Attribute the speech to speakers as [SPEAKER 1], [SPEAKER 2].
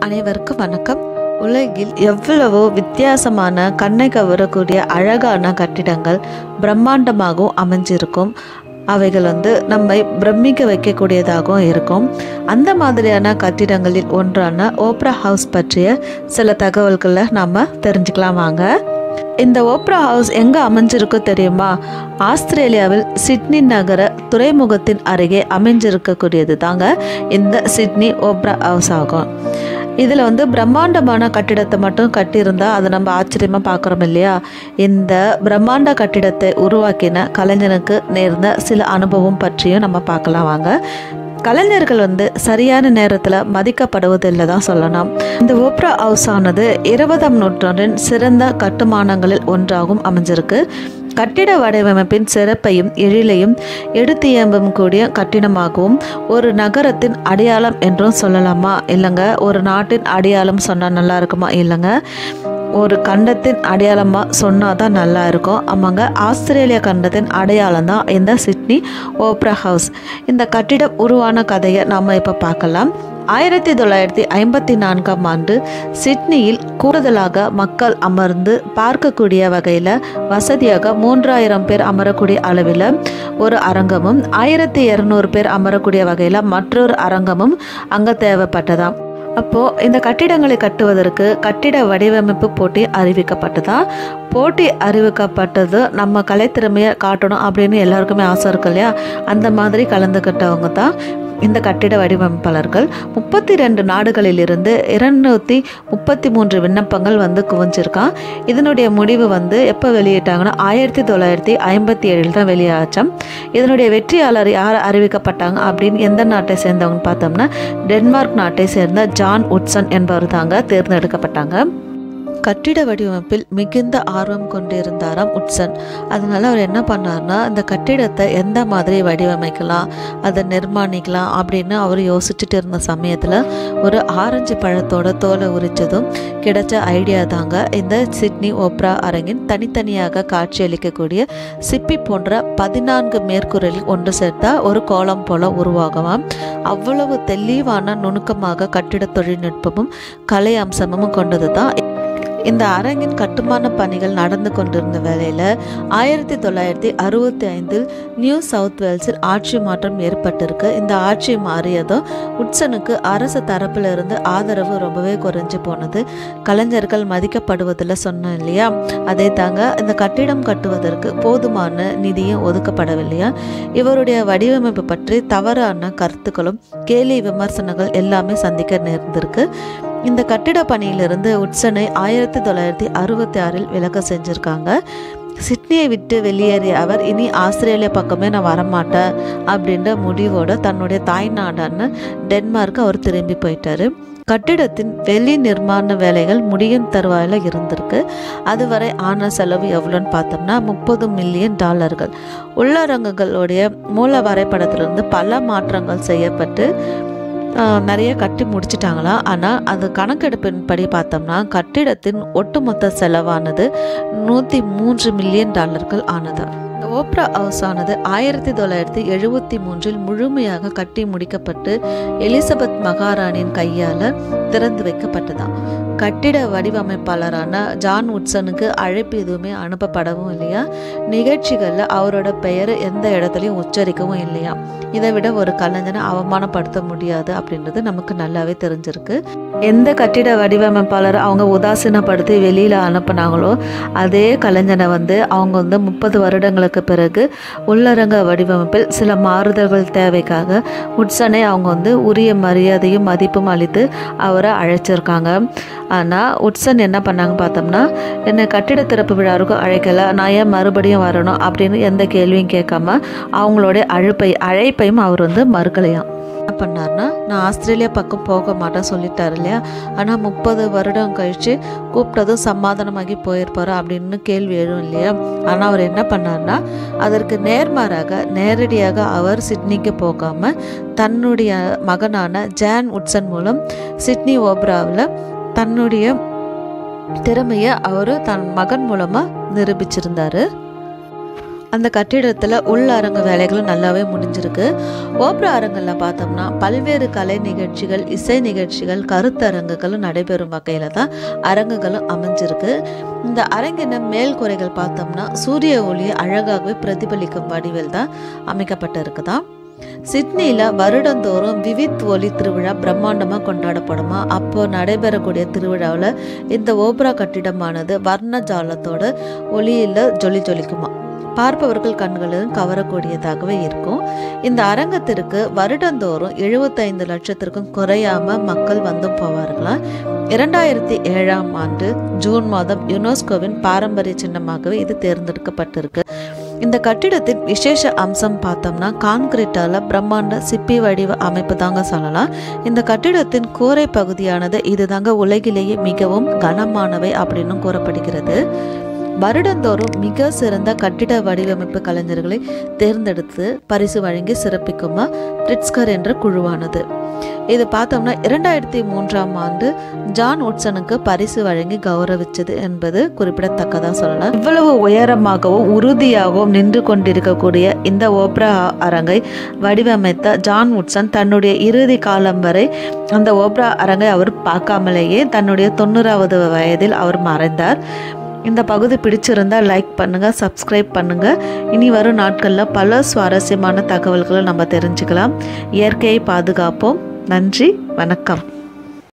[SPEAKER 1] அனைவருக்கும் வணக்கம் உலகில் எவ்வளவோ வித்தியாசமான கண்ணை கவரக்கூடிய அழகான கட்டிடங்கள் பிரம்மாண்டமாகவும் அமைஞ்சிருக்கும் அவைகள் வந்து நம்மை பிரமிக்க வைக்கக்கூடியதாகவும் இருக்கும் அந்த மாதிரியான கட்டிடங்களில் ஒன்றான ஓப்ரா ஹவுஸ் பற்றிய சில தகவல்களை நம்ம தெரிஞ்சுக்கலாம் வாங்க இந்த ஓப்ரா ஹவுஸ் எங்கே அமைஞ்சிருக்கோ தெரியுமா ஆஸ்திரேலியாவில் சிட்னி நகர துறைமுகத்தின் அருகே அமைஞ்சிருக்கக்கூடியது தாங்க இந்த சிட்னி ஓப்ரா ஹவுஸ் ஆகும் இதில் வந்து பிரம்மாண்டமான கட்டிடத்தை மட்டும் கட்டியிருந்தா அதை நம்ம ஆச்சரியமாக பார்க்குறோம் இல்லையா இந்த பிரம்மாண்ட கட்டிடத்தை உருவாக்கின கலைஞனுக்கு நேர்ந்த சில அனுபவம் பற்றியும் நம்ம பார்க்கலாம் வாங்க கலைஞர்கள் வந்து சரியான நேரத்தில் மதிக்கப்படுவதில்லை தான் சொல்லணும் இந்த ஓப்ரா ஹவுஸ் ஆனது இருபதாம் நூற்றாண்டின் சிறந்த கட்டுமானங்களில் ஒன்றாகவும் அமைஞ்சிருக்கு கட்டிட வடிவமைப்பின் சிறப்பையும் எழிலையும் எடுத்தியம்பும் கூடிய கட்டிடமாகவும் ஒரு நகரத்தின் அடையாளம் என்றும் சொல்லலாமா இல்லைங்க ஒரு நாட்டின் அடையாளம் சொன்னால் நல்லா இருக்குமா இல்லைங்க ஒரு கண்டத்தின் அடையாளமாக சொன்னால் தான் நல்லா இருக்கும் ஆமாங்க ஆஸ்திரேலியா கண்டத்தின் அடையாளம் தான் இந்த சிட்னி ஓப்ரா ஹவுஸ் இந்த கட்டிடம் உருவான கதையை நாம் இப்போ பார்க்கலாம் ஆயிரத்தி தொள்ளாயிரத்தி ஐம்பத்தி நான்காம் ஆண்டு சிட்னியில் கூடுதலாக மக்கள் அமர்ந்து பார்க்கக்கூடிய வகையில் வசதியாக மூன்றாயிரம் பேர் அமரக்கூடிய அளவில் ஒரு அரங்கமும் ஆயிரத்தி இரநூறு பேர் அமரக்கூடிய வகையில் மற்றொரு அரங்கமும் அங்கே தேவைப்பட்டதாம் அப்போது இந்த கட்டிடங்களை கட்டுவதற்கு கட்டிட வடிவமைப்பு போட்டி அறிவிக்கப்பட்டதா போட்டி அறிவிக்கப்பட்டது நம்ம கலைத்திறமையை காட்டணும் அப்படின்னு எல்லாருக்குமே ஆசை இருக்கு இல்லையா அந்த மாதிரி கலந்துக்கிட்டவங்க தான் இந்த கட்டிட வடிவமைப்பாளர்கள் முப்பத்தி ரெண்டு நாடுகளிலிருந்து இருநூற்றி முப்பத்தி மூன்று விண்ணப்பங்கள் வந்து குவிஞ்சிருக்கான் இதனுடைய முடிவு வந்து எப்போ வெளியிட்டாங்கன்னா ஆயிரத்தி தொள்ளாயிரத்தி ஐம்பத்தி ஏழில் தான் வெளியாச்சம் இதனுடைய வெற்றியாளர் யார் அறிவிக்கப்பட்டாங்க அப்படின்னு எந்த நாட்டை சேர்ந்தவங்கன்னு பார்த்தோம்னா டென்மார்க் நாட்டை சேர்ந்த ஜான் உட்சன் என்பவர் தாங்க தேர்ந்தெடுக்கப்பட்டாங்க கட்டிட வடிவமைப்பில் மிகுந்த ஆர்வம் கொண்டிருந்தாராம் உட்சன் அதனால அவர் என்ன பண்ணார்னா இந்த கட்டிடத்தை எந்த மாதிரி வடிவமைக்கலாம் அதை நிர்மாணிக்கலாம் அப்படின்னு அவர் யோசிச்சுட்டு இருந்த சமயத்தில் ஒரு ஆரஞ்சு பழத்தோட தோலை உரிச்சதும் கிடைச்ச ஐடியா தாங்க இந்த சிட்னி ஓப்ரா அரங்கின் தனித்தனியாக காட்சியளிக்கக்கூடிய சிப்பி போன்ற பதினான்கு மேற்கூரையில் ஒன்று சேர்த்தா ஒரு கோலம் போல உருவாகலாம் அவ்வளவு தெளிவான நுணுக்கமாக கட்டிட தொழில்நுட்பமும் கலை அம்சமும் கொண்டது தான் இந்த அரங்கின் கட்டுமான பணிகள் நடந்து கொண்டிருந்த வேளையில் ஆயிரத்தி தொள்ளாயிரத்தி அறுபத்தி ஐந்தில் நியூ சவுத் வேல்ஸில் ஆட்சி மாற்றம் ஏற்பட்டிருக்கு இந்த ஆட்சி மாறியதும் உட்சனுக்கு அரசு தரப்பில் இருந்து ஆதரவு ரொம்பவே குறைஞ்சு போனது கலைஞர்கள் மதிக்கப்படுவதில் சொன்னோம் இல்லையா அதே தாங்க இந்த கட்டிடம் கட்டுவதற்கு போதுமான நிதியும் ஒதுக்கப்படவில்லையா இவருடைய வடிவமைப்பு பற்றி தவறான கருத்துக்களும் கேலி விமர்சனங்கள் எல்லாமே சந்திக்க நேர்ந்திருக்கு இந்த கட்டிட பணியிலிருந்து உட்சனை ஆயிரத்தி தொள்ளாயிரத்தி அறுபத்தி ஆறில் விலக செஞ்சுருக்காங்க சிட்னியை விட்டு வெளியேறிய அவர் இனி ஆஸ்திரேலியா பக்கமே நான் வரமாட்டேன் அப்படின்ற முடிவோட தன்னுடைய தாய்நாடான டென்மார்க் அவர் திரும்பி போயிட்டாரு கட்டிடத்தின் வெளி நிர்மாண வேலைகள் முடியும் தருவாயில் இருந்திருக்கு அதுவரை ஆன செலவு எவ்வளோன்னு பார்த்தோம்னா முப்பது மில்லியன் டாலர்கள் உள்ளரங்குகளுடைய மூல வரைபடத்திலிருந்து பல மாற்றங்கள் செய்யப்பட்டு நிறைய கட்டி முடிச்சிட்டாங்களாம் ஆனால் அது கணக்கெடுப்பின்படி பார்த்தோம்னா கட்டிடத்தின் ஒட்டுமொத்த செலவானது நூற்றி மூன்று மில்லியன் டாலர்கள் ஆனது ஓப்ரா ஹவுஸ் ஆனது ஆயிரத்தி தொள்ளாயிரத்தி எழுபத்தி மூன்றில் முழுமையாக கட்டி முடிக்கப்பட்டு எலிசபெத் மகாராணியின் கையால் திறந்து வைக்கப்பட்டதாம் கட்டிட வடிவமைப்பாளரான ஜான் உட்சனுக்கு அழைப்பு எதுவுமே அனுப்பப்படவும் இல்லையா நிகழ்ச்சிகளில் அவரோட பெயரை எந்த இடத்துலையும் உச்சரிக்கவும் இல்லையா இதை விட ஒரு கலைஞனை அவமானப்படுத்த முடியாது அப்படின்றது நமக்கு நல்லாவே தெரிஞ்சிருக்கு எந்த கட்டிட வடிவமைப்பாளர் அவங்க உதாசீனப்படுத்தி வெளியில் அனுப்புனாங்களோ அதே கலைஞனை வந்து அவங்க வந்து முப்பது வருடங்களுக்கு பிறகு உள்ளரங்க வடிவமைப்பில் சில மாறுதல்கள் தேவைக்காக உட்சனை அவங்க வந்து உரிய மரியாதையும் மதிப்பும் அளித்து அவரை அழைச்சிருக்காங்க ஆனால் உட்சன் என்ன பண்ணாங்க பார்த்தோம்னா என்னை கட்டிட திறப்பு விழாவுக்கும் அழைக்கல நான் ஏன் மறுபடியும் வரணும் அப்படின்னு எந்த கேள்வியும் கேட்காம அவங்களுடைய அழைப்பை அழைப்பையும் அவர் வந்து மறுக்கலையாம் என்ன பண்ணார்னா நான் ஆஸ்திரேலியா பக்கம் போக மாட்டேன் சொல்லிட்டாரு இல்லையா ஆனால் முப்பது வருடம் கழித்து கூப்பிட்டதும் சமாதானமாகி போயிருப்பாரு அப்படின்னு கேள்வி எழும் இல்லையா ஆனால் அவர் என்ன பண்ணார்னா அதற்கு நேர்மாறாக நேரடியாக அவர் சிட்னிக்கு போகாமல் தன்னுடைய மகனான ஜான் உட்சன் மூலம் சிட்னி ஓப்ராவில் தன்னுடைய திறமையை அவர் தன் மகன் மூலமாக நிரூபிச்சிருந்தாரு அந்த கட்டிடத்தில் உள் அரங்கு வேலைகளும் நல்லாவே முடிஞ்சிருக்கு ஓப்ரா அரங்கில் பார்த்தோம்னா பல்வேறு கலை நிகழ்ச்சிகள் இசை நிகழ்ச்சிகள் கருத்தரங்குகளும் நடைபெறும் வகையில் தான் அரங்குகளும் அமைஞ்சிருக்கு இந்த அரங்கின மேல் குறைகள் பார்த்தோம்னா சூரிய ஒளியை அழகாகவே பிரதிபலிக்கும் வடிவில் தான் அமைக்கப்பட்டிருக்குதாம் சிட்னியில் வருடந்தோறும் விவித் ஒலி திருவிழா பிரம்மாண்டமாக கொண்டாடப்படுமா அப்போ நடைபெறக்கூடிய திருவிழாவில் இந்த ஓப்ரா கட்டிடமானது வர்ண ஜாலத்தோட ஒளியில் ஜொலி ஜொலிக்குமா பார்ப்பவர்கள் கண்களிலும் கவரக்கூடியதாகவே இருக்கும் இந்த அரங்கத்திற்கு வருடந்தோறும் எழுபத்தைந்து லட்சத்திற்கும் குறையாம மக்கள் வந்தும் போவார்களாம் இரண்டாயிரத்தி ஏழாம் ஆண்டு ஜூன் மாதம் யுனெஸ்கோவின் பாரம்பரிய சின்னமாகவே இது தேர்ந்தெடுக்கப்பட்டிருக்கு இந்த கட்டிடத்தின் விசேஷ அம்சம் பார்த்தோம்னா கான்கிரீட்டால் பிரம்மாண்ட சிப்பி வடிவ அமைப்பு தாங்க சொல்லலாம் இந்த கட்டிடத்தின் கூரை பகுதியானது இது தாங்க உலகிலேயே மிகவும் கனமானவை அப்படின்னும் கூறப்படுகிறது வருடந்தோறும் மிக சிறந்த கட்டிட வடிவமைப்பு கலைஞர்களை தேர்ந்தெடுத்து பரிசு வழங்கி சிறப்பிக்குமா பிரிட்ஸ்கர் என்ற குழுவானது இது பார்த்தோம்னா இரண்டாயிரத்தி மூன்றாம் ஆண்டு ஜான் உட்சனுக்கு பரிசு வழங்கி கௌரவிச்சது என்பது குறிப்பிடத்தக்கதாக சொல்லலாம் இவ்வளவு உயரமாகவும் உறுதியாகவும் நின்று கொண்டிருக்கக்கூடிய இந்த ஓப்ரா அரங்கை வடிவமைத்த ஜான் உட்சன் தன்னுடைய இறுதி காலம் வரை அந்த ஓப்ரா அரங்கை அவர் பார்க்காமலேயே தன்னுடைய தொண்ணூறாவது வயதில் அவர் மறைந்தார் இந்த பகுதி பிடிச்சிருந்தா லைக் பண்ணுங்கள் சப்ஸ்கிரைப் பண்ணுங்கள் இனி வரும் நாட்களில் பல சுவாரஸ்யமான தகவல்களை நம்ம தெரிஞ்சுக்கலாம் இயற்கையை பாதுகாப்போம் நன்றி வணக்கம்